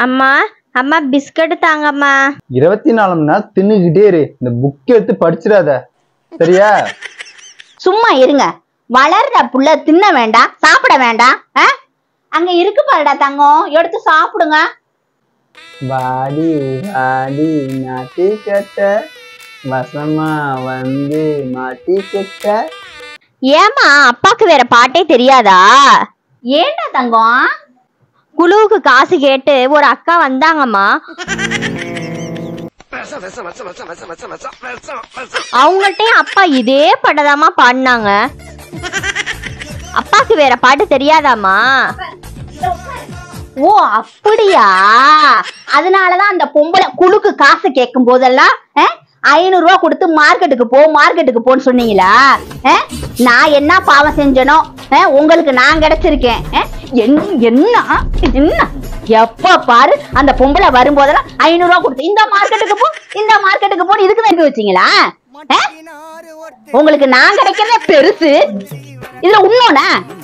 அம்மா அம்மா பிஸ்கட் தாங்கம்மா இருபத்தி நாலு மணி நேரம் தின்னுக்கிட்டே இரு இந்த புக் எடுத்து படிச்சிடாத சரியா சும்மா இருங்க வளர்ற புள்ள தின்ன வேண்டாம் சாப்பிட வேண்டாம் ஆ? அங்க இருக்கு பாருடா தங்கம் எடுத்து சாப்பிடுங்க வாடி வாடி நாட்டி கட்ட வசமா வந்து மாட்டி கட்ட ஏமா அப்பாக்கு வேற பாட்டே தெரியாதா ஏன்டா தங்கம் குழுவுக்கு காசு கேட்டு ஒரு அக்கா வந்தாங்கம்மா அவங்கள்ட்டயும் அப்பா இதே பாட்டதாம்மா பாடினாங்க அப்பாக்கு வேற பாட்டு தெரியாதாம்மா ஓ அப்படியா அதனாலதான் அந்த பொம்பளை குழுக்கு காசு கேட்கும் போதெல்லாம் ஐநூறு ரூபா கொடுத்து மார்க்கெட்டுக்கு போ மார்க்கெட்டுக்கு போன்னு சொன்னீங்களா ஆ? நான் என்ன பாவம் செஞ்சனோ ஆ, உங்களுக்கு நான் கிடைச்சிருக்கேன் ஆ? என்ன என்ன என்ன எப்ப பாரு அந்த பொம்பளை வரும்போதெல்லாம் ஐநூறு ரூபா கொடுத்து இந்த மார்க்கெட்டுக்கு போ இந்த மார்க்கெட்டுக்கு போன்னு இதுக்கு தான் வச்சீங்களா ஆ? உங்களுக்கு நான் கிடைக்கிறதே பெருசு இதுல இன்னொன்னு